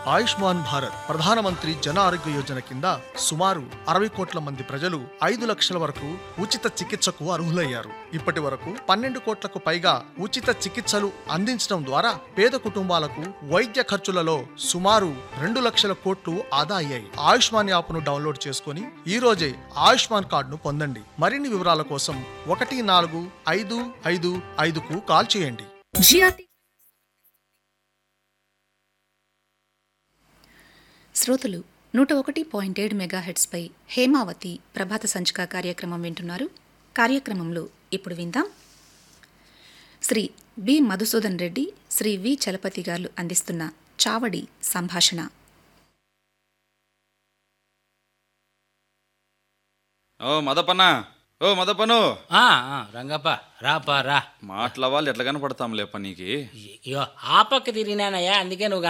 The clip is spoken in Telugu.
ఆయుష్మాన్ భారత్ ప్రధానమంత్రి జన ఆరోగ్య యోజన కింద సుమారు అరవై కోట్ల మంది ప్రజలు ఐదు లక్షల వరకు ఉచిత చికిత్సకు అర్హులయ్యారు ఇప్పటి వరకు పన్నెండు కోట్లకు పైగా ఉచిత చికిత్సలు అందించడం ద్వారా పేద కుటుంబాలకు వైద్య ఖర్చులలో సుమారు రెండు లక్షల కోట్లు ఆదా అయ్యాయి ఆయుష్మాన్ యాప్ను డౌన్లోడ్ చేసుకుని ఈ రోజే ఆయుష్మాన్ కార్డును పొందండి మరిన్ని వివరాల కోసం ఒకటి నాలుగు ఐదు ఐదు ఐదుకు కాల్ చేయండి జిఆర్టీ శ్రోతలు నూట ఒకటి పాయింట్ ఏడు మెగాహెట్స్పై హేమావతి ప్రభాత సంచిక కార్యక్రమం వింటున్నారు కార్యక్రమంలో ఇప్పుడు విందాం శ్రీ బి మధుసూదన్ రెడ్డి శ్రీ వి చలపతి గారు అందిస్తున్న చావడి సంభాషణ ఓ మదపన్న ఓ మదపను ఆ, ఆ, రంగప్ప రాపా రా మాటల వాళ్ళు ఎట్లా కనపడతాం లేప నీకి అయ్యో ఆ పక్క తిరిగినానయ్యా అందుకే నువ్వు